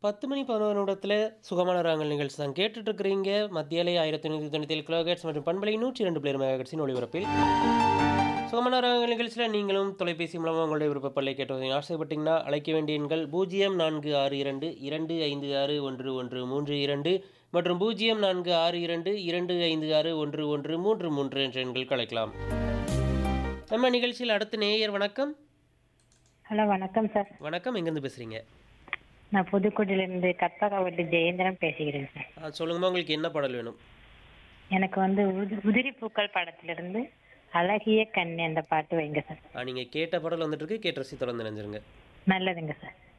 10 மணி 11 நிமிடத்துல சுகமான ராகங்கள் நிகழ்ச்சி தான் கேட்டுட்டு இருக்கிறீங்க. மத்திய அலை 1197 கிலோஹெர்ட்ஸ் மற்றும் பண்பலை 102 மெகாஹெர்ட்ஸின் ஒலிபரப்பில். சுகமான ராகங்கள் நிகழ்ச்சியில நீங்களும் தொலைபேசி மூலமா உங்களுடைய விருப்ப பாடலை கேட்டு ஆசைப்பட்டீங்கன்னா அழைக்க வேண்டிய எண்கள் 0462 256113 மற்றும் 0462 256113 என்ற எண்களுக்கு அழைக்கலாம். நம்ம நிகழ்ச்சியில் அடுத்த நேயர் வணக்கம். ஹலோ வணக்கம் சார் வணக்கம் எங்கேருந்து பேசுறீங்க? நான் புதுக்கோட்டையிலேருந்து கற்பகாவட்டி ஜெயேந்திரன் பேசுகிறேன் சார் ஆ, சொல்லுங்கம்மா உங்களுக்கு என்ன பாடல் வேணும்? எனக்கு வந்து உதி உதிரி பூக்கள் படத்திலிருந்து அழகிய கண்ணு அந்த பாட்டு வைங்க சார் ஆ, நீங்க கேட்ட பாடல் வந்துட்டு இருக்கு கேட்டு ரசி தொடர்ந்து நினைஞ்சிருங்க நல்லதுங்க சார்